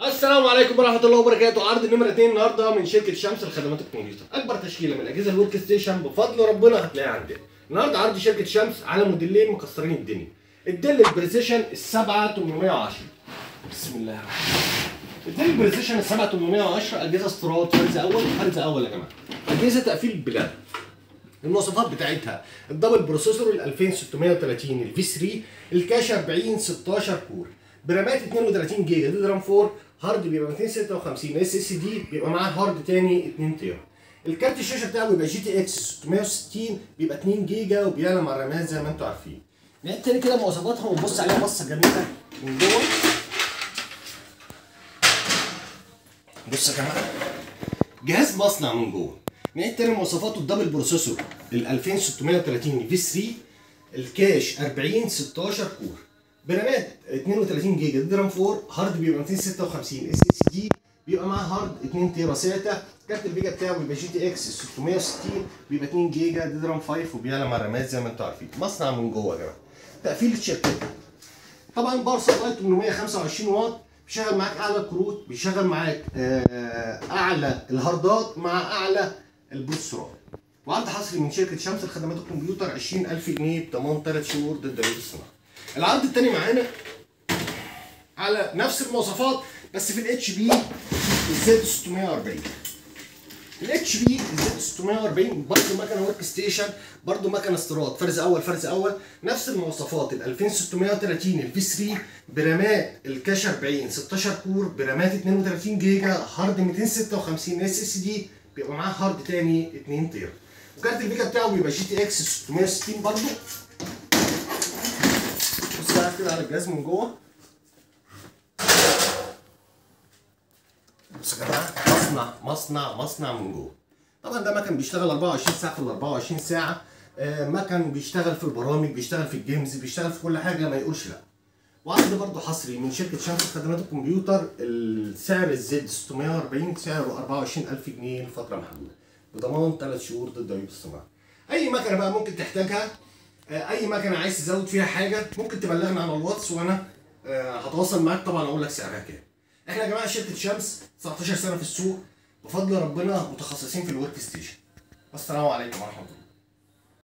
السلام عليكم ورحمه الله وبركاته عرض نمره 2 النهارده من شركه شمس لخدمات الكمبيوتر اكبر تشكيله من اجهزه الورك ستيشن بفضل ربنا هتلاقيها عندنا النهارده عرض شركه شمس على موديلين مكسرين الدنيا الديل البريسيشن ال 7810 بسم الله الرحمن الرحيم الديل البريسيشن ال 7810 اجهزه استيراد فرز اول فرز اول يا جماعه اجهزه تقفيل بلاد المواصفات بتاعتها الدبل بروسيسور ال 2630 الفي 3 الكاش 40 16 كور برامات 32 جيجا دي رام 4 هارد بيبقى 256 اس اس دي بيبقى معاه هارد تاني 2 تيرا الكارت الشاشه بتاعه بيبقى جي تي اكس 660 بيبقى 2 جيجا وبيعلى مع الرامات زي ما انتم عارفين نعيد تاني كده مواصفاتها ونبص عليها بصه جميله من جوه بص يا جماعه جهاز مصنع من جوه نعيد تاني مواصفاته الدبل بروسيسور ال 2630 في 3 الكاش 40 16 كور برامات 32 جيجا دي رام 4 هارد بيبقى 256 اس اس دي بيبقى معاه هارد 2 تيرا ساتا كارت الفيجا بتاعه بيبقى جي تي اكس 660 بيبقى 2 جيجا دي رام 5 وبيعلى مع الرامات زي ما انتم عارفين مصنع من جوه يا جماعه تقفيل الشركه طبعا باور سبلاي 825 واط بيشغل معاك اعلى الكروت بيشغل معاك آه، اعلى الهاردات مع اعلى البروسيسورات وعرض حصري من شركه شمس لخدمات الكمبيوتر 20000 جنيه بضمان 3 شهور ضد العيوب الصناعي العرض الثاني معانا على نفس المواصفات بس في الاتش بي الزد 640 الاتش بي الزد 640 برضه مكنه ورك ستيشن برضه مكنه استيراد فرز اول فرز اول نفس المواصفات ال 2630 الفي 3 برامات الكاش 40 16 كور برامات 32 جيجا هارد 256 اس اس دي بيبقى معاه هارد تاني 2 تيرا وكارت الفيجا بتاعه بيبقى جي تي اكس 660 برضه بص بقى كده على الجهاز من جوه بص يا جماعه مصنع مصنع مصنع من جوه طبعا ده مكن بيشتغل 24 ساعه في ال 24 ساعه آه، مكن بيشتغل في البرامج بيشتغل في الجيمز بيشتغل في كل حاجه ما يقولش لا وعرض برضه حصري من شركه شمس خدمات الكمبيوتر السعر الزد 640 سعره 24000 جنيه لفتره محدوده بضمان 3 شهور ضد عيوب الصناعه اي مكنه بقى ممكن تحتاجها آه، اي مكنه عايز تزود فيها حاجه ممكن تبلغنا على الواتس وانا آه، هتواصل معاك طبعا اقول لك سعرها كام احنا يا جماعه شركه شمس 19 سنه في السوق بفضل ربنا متخصصين في الورك ستيشن والسلام عليكم ورحمه الله